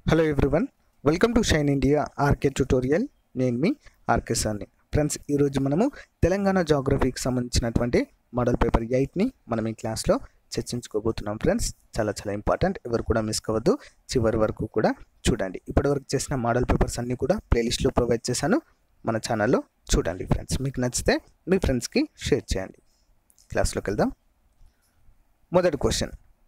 hello everyone welcome to Shine India RK tutorial నేను మీ RK సార్ని ఫ్రెండ్స్ ఈరోజు మనము తెలంగాణ జాగ్రఫీకి సంబంధించినటువంటి మోడల్ పేపర్ ఎయిట్ని మనం ఈ క్లాస్లో చర్చించుకోబోతున్నాం ఫ్రెండ్స్ చాలా చాలా ఇంపార్టెంట్ ఎవరు కూడా మిస్ కావద్దు చివరి వరకు కూడా చూడండి ఇప్పటివరకు చేసిన మోడల్ పేపర్స్ అన్నీ కూడా ప్లేలిస్ట్లో ప్రొవైడ్ చేశాను మన ఛానల్లో చూడండి ఫ్రెండ్స్ మీకు నచ్చితే మీ ఫ్రెండ్స్కి షేర్ చేయండి క్లాస్లోకి వెళ్దాం మొదటి క్వశ్చన్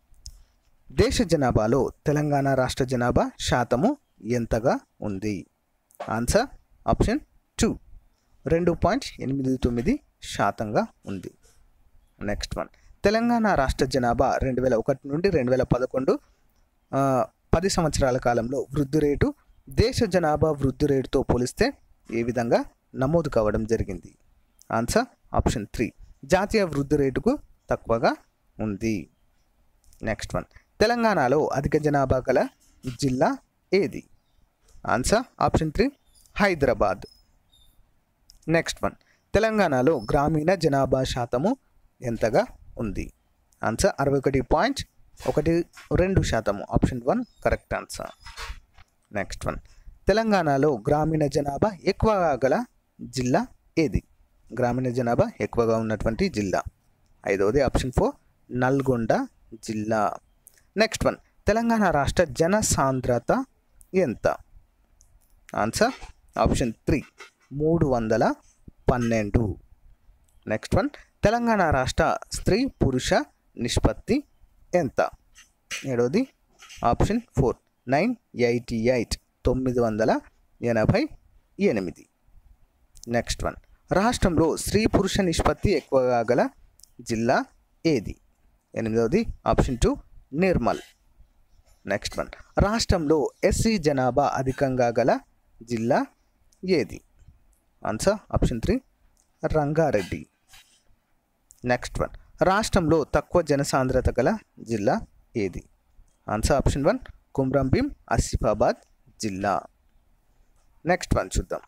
దేశ జనాభాలో తెలంగాణ రాష్ట్ర జనాభా శాతము ఎంతగా ఉంది ఆన్సర్ ఆప్షన్ టూ రెండు పాయింట్ ఎనిమిది తొమ్మిది శాతంగా ఉంది నెక్స్ట్ వన్ తెలంగాణ రాష్ట్ర జనాభా రెండు వేల ఒకటి నుండి రెండు వేల పదకొండు ఆ, పది సంవత్సరాల కాలంలో వృద్ధి రేటు దేశ జనాభా వృద్ధి రేటుతో పోలిస్తే ఏ విధంగా నమోదు కావడం జరిగింది ఆన్సర్ ఆప్షన్ త్రీ జాతీయ వృద్ధి రేటుకు తక్కువగా ఉంది నెక్స్ట్ వన్ తెలంగాణలో అధిక జనాభా గల జిల్లా ఏది answer option three Hyderabad next one తెలంగాణలో గ్రామీణ జనాభా శాతము ఎంతగా ఉంది ఆన్సర్ అరవై ఒకటి పాయింట్ ఒకటి రెండు శాతము option one correct answer next one తెలంగాణలో గ్రామీణ జనాభా ఎక్కువగా గల జిల్లా ఏది గ్రామీణ జనాభా ఎక్కువగా ఉన్నటువంటి జిల్లా ఐదవది ఆప్షన్ ఫోర్ నల్గొండ జిల్లా నెక్స్ట్ వన్ తెలంగాణ రాష్ట్ర జనసాంద్రత ఎంత ఆన్సర్ ఆప్షన్ త్రీ మూడు వందల పన్నెండు నెక్స్ట్ వన్ తెలంగాణ రాష్ట్ర స్త్రీ పురుష నిష్పత్తి ఎంత ఏడవది option four nine eighty eight తొమ్మిది వందల ఎనభై ఎనిమిది నెక్స్ట్ వన్ రాష్ట్రంలో స్త్రీ పురుష నిష్పత్తి ఎక్కువగా గల జిల్లా ఏది ఎనిమిదవది option two Nirmal next one రాష్ట్రంలో ఎస్సీ జనాభా అధికంగా గల జిల్లా ఏది answer option three Rangareddy next one రాష్ట్రంలో తక్కువ జనసాంద్రత గల జిల్లా ఏది answer option one Kumrambheem Asifabad జిల్లా నెక్స్ట్ వన్ చూద్దాం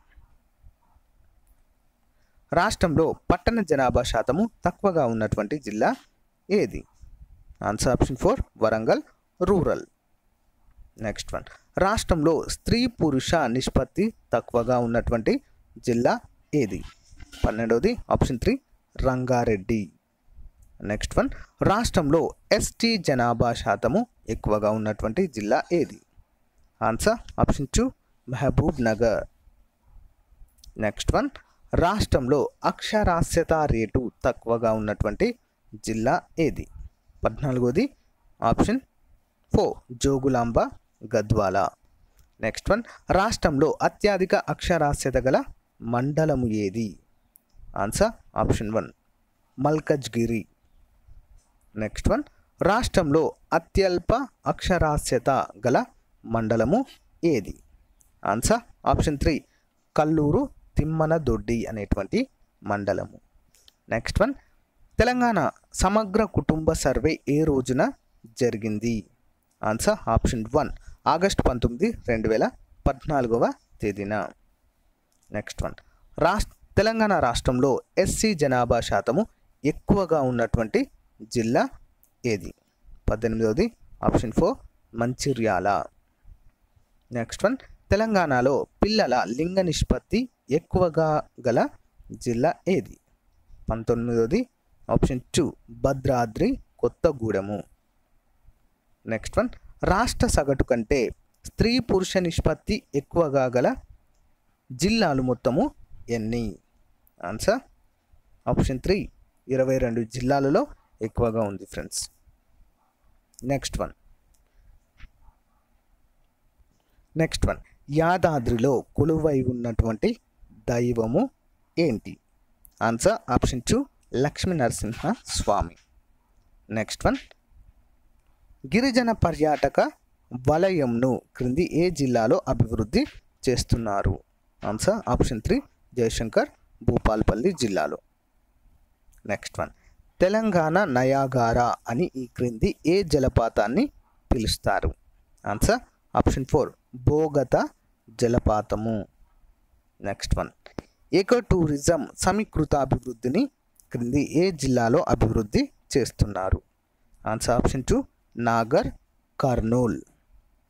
రాష్ట్రంలో పట్టణ జనాభా శాతము తక్కువగా ఉన్నటువంటి జిల్లా ఏది answer option four Warangal rural next one రాష్ట్రంలో స్త్రీ పురుష నిష్పత్తి తక్కువగా ఉన్నటువంటి జిల్లా ఏది పన్నెండవది option three Rangareddy next one రాష్ట్రంలో ఎస్టీ జనాభా శాతము ఎక్కువగా ఉన్నటువంటి జిల్లా ఏది answer option two Mahabubnagar next one రాష్ట్రంలో అక్షరాస్యత రేటు తక్కువగా ఉన్నటువంటి జిల్లా ఏది పద్నాలుగోది option four Jogulamba Gadwal next one రాష్ట్రంలో అత్యధిక అక్షరాస్యత గల మండలము ఏది answer option one Malkajgiri next one రాష్ట్రంలో అత్యల్ప అక్షరాస్యత గల మండలము ఏది answer option three Kalluru Timmanadoddi అనేటువంటి మండలము నెక్స్ట్ వన్ తెలంగాణ సమగ్ర కుటుంబ సర్వే ఏ రోజున జరిగింది ఆన్సర్ ఆప్షన్ వన్ ఆగస్ట్ పంతొమ్మిది రెండు వేల పద్నాలుగవ తేదీన నెక్స్ట్ వన్ రాష్ట్ర తెలంగాణ రాష్ట్రంలో ఎస్సీ జనాభా శాతము ఎక్కువగా ఉన్నటువంటి జిల్లా ఏది పద్దెనిమిదవది option four Mancherial next one తెలంగాణలో పిల్లల లింగ నిష్పత్తి ఎక్కువగా గల జిల్లా ఏది పంతొమ్మిదవది option two Bhadradri Kothagudem next one రాష్ట్ర సగటు కంటే స్త్రీ పురుష నిష్పత్తి ఎక్కువగా గల జిల్లాలు మొత్తము ఎన్ని ఆన్సర్ ఆప్షన్ త్రీ ఇరవై రెండు జిల్లాలలో ఎక్కువగా ఉంది friends next one next one యాదాద్రిలో కొలువై ఉన్నటువంటి దైవము ఏంటి answer option two Lakshmi Narasimha Swamy next one గిరిజన పర్యాటక వలయంను క్రింది ఏ జిల్లాలో అభివృద్ధి చేస్తున్నారు answer option three Jayashankar Bhupalpally జిల్లాలో నెక్స్ట్ వన్ తెలంగాణ నయాగారా అని ఈ క్రింది ఏ జలపాతాన్ని పిలుస్తారు ఆన్సర్ ఆప్షన్ ఫోర్ బోగత జలపాతము నెక్స్ట్ వన్ ఎకో టూరిజం సమీకృత అభివృద్ధిని క్రింది ఏ జిల్లాలో అభివృద్ధి చేస్తున్నారు answer option two Nagarkurnool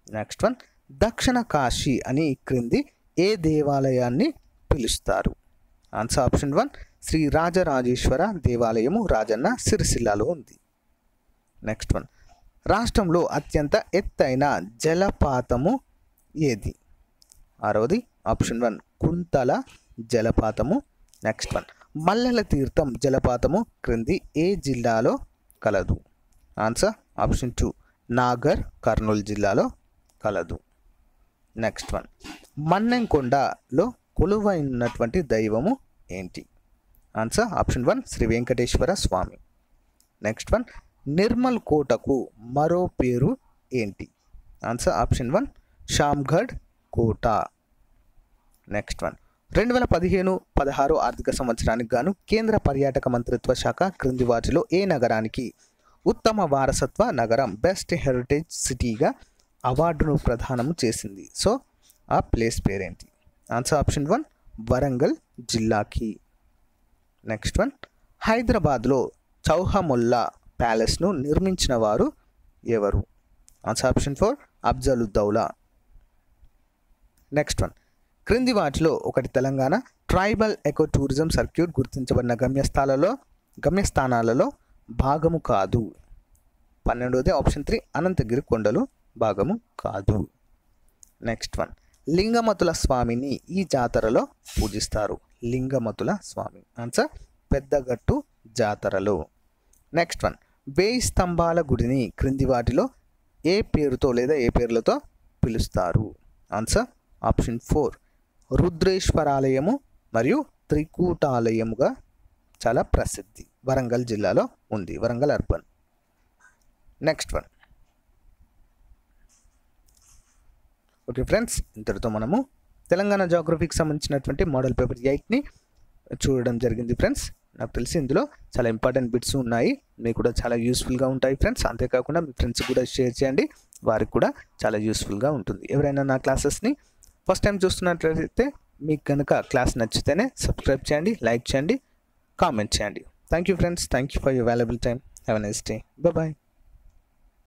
next one Dakshina Kashi అని క్రింది ఏ దేవాలయాన్ని పిలుస్తారు answer option one Sri Rajarajeshwara దేవాలయము రాజన్న సిరిసిల్లాలో ఉంది నెక్స్ట్ వన్ రాష్ట్రంలో అత్యంత ఎత్తైన జలపాతము ఏది ఆరవది ఆప్షన్ వన్ కుంతల జలపాతము నెక్స్ట్ వన్ మల్లెల తీర్థం జలపాతము క్రింది ఏ జిల్లాలో కలదు answer option two Nagarkurnool జిల్లాలో కలదు నెక్స్ట్ వన్ మన్నెంకొండలో కొలువైనటువంటి దైవము ఏంటి answer option one Sri Venkateshwara Swamy next one Nirmal కోటకు మరో పేరు ఏంటి ఆన్సర్ ఆప్షన్ వన్ షామ్గఢ్ కోట నెక్స్ట్ వన్ రెండు వేల పదిహేను పదహారు ఆర్థిక సంవత్సరానికి గాను కేంద్ర పర్యాటక మంత్రిత్వ శాఖ క్రింది వాటిలో ఏ నగరానికి ఉత్తమ వారసత్వ నగరం బెస్ట్ హెరిటేజ్ సిటీగా అవార్డును ప్రదానం చేసింది సో ఆ ప్లేస్ పేరేంటి ఆన్సర్ ఆప్షన్ వన్ వరంగల్ జిల్లాకి నెక్స్ట్ వన్ హైదరాబాద్లో చౌహముల్లా ప్యాలెస్ను నిర్మించిన వారు ఎవరు answer option four Afzaluddaula next one క్రింది వాటిలో ఒకటి Telangana tribal eco tourism circuit గుర్తించబడిన గమ్యస్థానాలలో గమ్యస్థానాలలో భాగము కాదు పన్నెండవది ఆప్షన్ త్రీ అనంతగిరి కొండలు భాగము కాదు నెక్స్ట్ వన్ లింగమతుల స్వామిని ఈ జాతరలో పూజిస్తారు లింగమతుల స్వామి ఆన్సర్ పెద్దగట్టు జాతరలో నెక్స్ట్ వన్ వేయి స్తంభాల గుడిని క్రింది వాటిలో ఏ పేరుతో లేదా ఏ పేర్లతో పిలుస్తారు ఆన్సర్ ఆప్షన్ ఫోర్ రుద్రేశ్వరాలయము మరియు త్రికూటాలయముగా చాలా ప్రసిద్ధి వరంగల్ జిల్లాలో ఉంది Warangal urban next one okay friends ఇంతటితో మనము తెలంగాణ జాగ్రఫీకి సంబంధించినటువంటి మోడల్ పేపర్ ఎయిట్ని చూడడం జరిగింది ఫ్రెండ్స్ నాకు తెలిసి ఇందులో చాలా ఇంపార్టెంట్ బిట్స్ ఉన్నాయి మీకు కూడా చాలా యూస్ఫుల్గా ఉంటాయి ఫ్రెండ్స్ అంతేకాకుండా మీ ఫ్రెండ్స్ కూడా షేర్ చేయండి వారికి కూడా చాలా యూస్ఫుల్గా ఉంటుంది ఎవరైనా నా క్లాసెస్ని ఫస్ట్ టైం చూస్తున్నట్లయితే మీకు కనుక క్లాస్ నచ్చితేనే సబ్స్క్రైబ్ చేయండి లైక్ చేయండి కామెంట్ చేయండి thank you friends thank you for your valuable time have a nice day bye